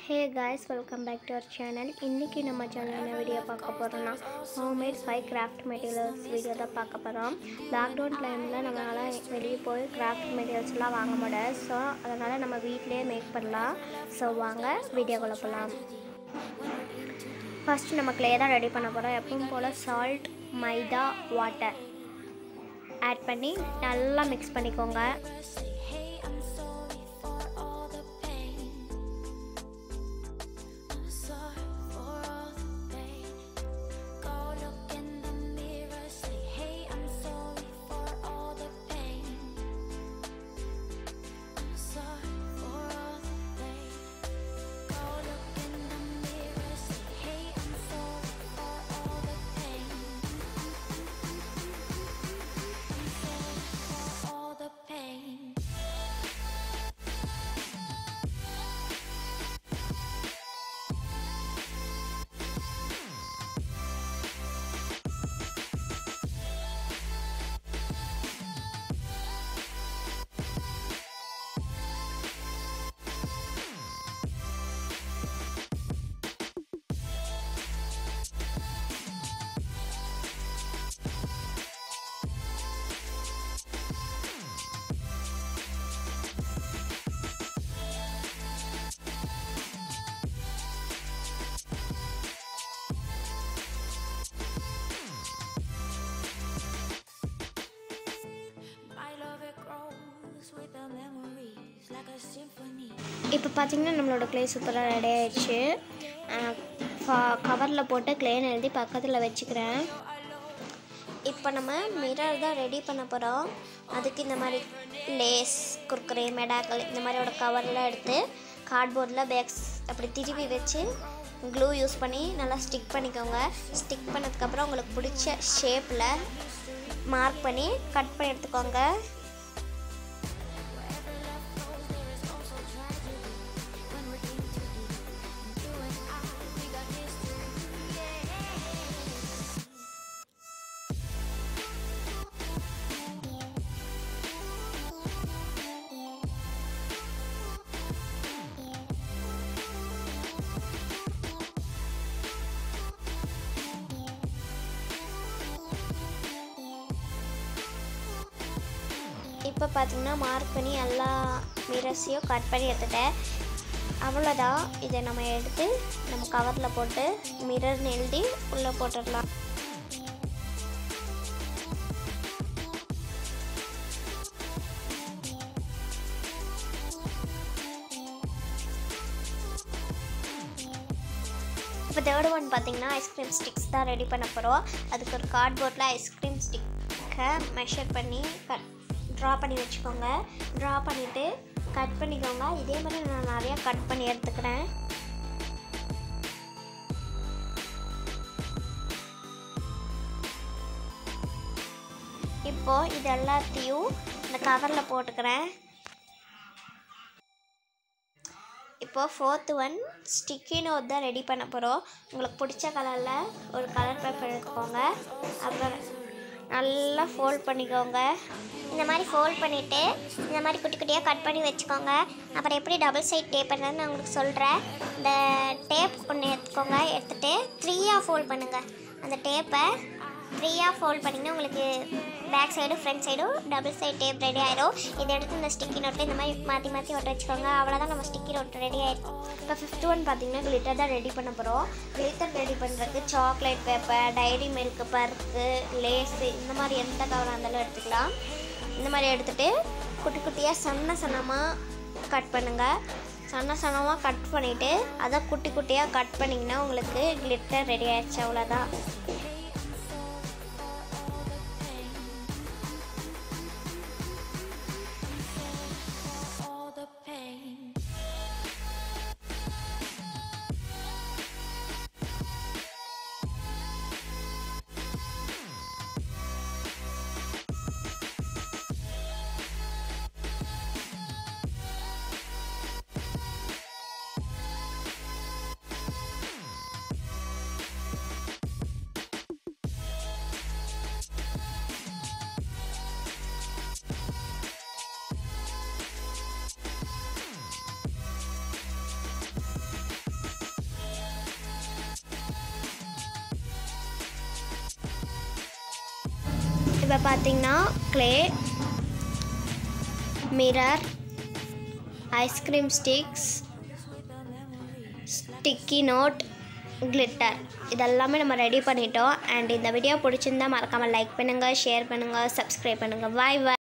Hey guys welcome back to our channel இன்றைக்கி நம்ம channel என்ன வீடியோ பார்க்க போகிறோம்னா homemade five craft materials video தான் பார்க்க போகிறோம் லாக்டவுன் டைமில் நம்மளால் வெளியே போய் கிராஃப்ட் மெட்டீரியல்ஸ்லாம் வாங்க முடியாது ஸோ அதனால் நம்ம வீட்டிலேயே மேக் பண்ணலாம் ஸோ வாங்க வீடியோக்குள்ளே போகலாம் ஃபஸ்ட்டு நம்ம க்ளே தான் ரெடி பண்ண போகிறோம் எப்பவும் போல் சால்ட் மைதா வாட்டர் ஆட் பண்ணி நல்லா மிக்ஸ் பண்ணிக்கோங்க Hey, I'm sorry for all the pain. I'm sorry for all the pain. Go look in the mirror, say, Hey, I'm sorry for all the pain. I'm sorry for all the pain. Go look in the mirror, say, Hey, I'm sorry for all the pain. For all the pain. My love it grows with the memories like a symphony. இப்போ பார்த்தீங்கன்னா நம்மளோட clay சூப்பராக ready ஆயிடுச்சு கவரில் போட்டு க்ளேன்னு எழுதி பக்கத்தில் வச்சுக்கிறேன் இப்போ நம்ம மிரர் தான் ரெடி பண்ண போகிறோம் அதுக்கு இந்த மாதிரி லேஸ் குர்குரே மெடாக்கள் இந்த மாதிரியோட கவர்லாம் எடுத்து கார்ட்போர்டில் பேக்ஸ் அப்படி திருப்பி வச்சு க்ளூ யூஸ் பண்ணி நல்லா ஸ்டிக் பண்ணிக்கோங்க ஸ்டிக் பண்ணதுக்கப்புறம் உங்களுக்கு பிடிச்ச ஷேப்பில் மார்க் பண்ணி கட் பண்ணி எடுத்துக்கோங்க இப்போ பார்த்தீங்கன்னா மார்க் பண்ணி எல்லா மிரர்ஸையும் கட் பண்ணி எடுத்துட்டேன் அவ்வளோதான் இதை நம்ம எடுத்து நம்ம கவரில் போட்டு மிரர்னு எழுதி உள்ளே போட்டுடலாம் இப்போ தேர்ட் ஒன் பார்த்தீங்கன்னா ஐஸ்கிரீம் ஸ்டிக்ஸ் தான் ரெடி பண்ண போகிறோம் அதுக்கு ஒரு கார்ட்போர்டில் ஐஸ்கிரீம் ஸ்டிக்கை மெஷர் பண்ணி கட் ட்ரா பண்ணி வச்சுக்கோங்க ட்ரா பண்ணிவிட்டு கட் பண்ணிக்கோங்க இதே மாதிரி நான் நிறையா கட் பண்ணி எடுத்துக்கிறேன் இப்போது இது எல்லாத்தையும் இந்த கவரில் போட்டுக்கிறேன் இப்போ ஃபோர்த்து ஒன் ஸ்டிக்கி நோட் தான் ரெடி பண்ண போகிறோம் உங்களுக்கு பிடிச்ச கலரில் ஒரு கலர் பேப்பர் எடுத்துக்கோங்க அப்புறம் நல்லா ஃபோல்ட் பண்ணிக்கோங்க இந்த மாதிரி ஃபோல்ட் பண்ணிவிட்டு இந்த மாதிரி குட்டி குட்டியாக கட் பண்ணி வச்சுக்கோங்க அப்புறம் எப்படி டபுள் சைட் டேப் பண்ணுறதுன்னு நான் உங்களுக்கு சொல்கிறேன் இந்த டேப் ஒன்று எடுத்துக்கோங்க எடுத்துகிட்டு த்ரீயாக ஃபோல்ட் பண்ணுங்கள் அந்த டேப்பை த்ரீயாக ஃபோல்ட் பண்ணிங்கன்னா உங்களுக்கு பேக் சைடும் ஃப்ரண்ட் சைடும் டபுள் சைட் டேப் ரெடி ஆயிடும் இதை எடுத்து இந்த ஸ்டிக்கி நோட்டு இந்த மாதிரி மாற்றி மாற்றி ஒட்ட வச்சுக்கோங்க அவ்வளோதான் நம்ம ஸ்டிக்கி நோட் ரெடி ஆயிடும் இப்போ ஃபிஃப்த் ஒன் பார்த்தீங்கன்னா கிளிட்டர் தான் ரெடி பண்ண போகிறோம் கிளிட்டர் ரெடி பண்ணுறதுக்கு chocolate paper Dairy Milk Perk Lay's இந்த மாதிரி எந்த கவராக இருந்தாலும் எடுத்துக்கலாம் இந்த மாதிரி எடுத்துகிட்டு குட்டி குட்டியாக சன்ன சன்னமாக கட் பண்ணுங்கள் சன்ன சன்னமாக கட் பண்ணிவிட்டு அதை குட்டி குட்டியாக கட் பண்ணிங்கன்னா உங்களுக்கு கிளிட்டர் ரெடி ஆயிடுச்சு அவ்வளோதான் all the pain. இப்போ பார்த்தீங்கன்னா clay mirror ice cream sticks sticky note glitter இதெல்லாமே நம்ம ரெடி பண்ணிட்டோம் அண்ட் இந்த வீடியோ பிடிச்சிருந்தா மறக்காமல் லைக் பண்ணுங்கள் ஷேர் பண்ணுங்கள் சப்ஸ்கிரைப் பண்ணுங்கள் பாய் பாய்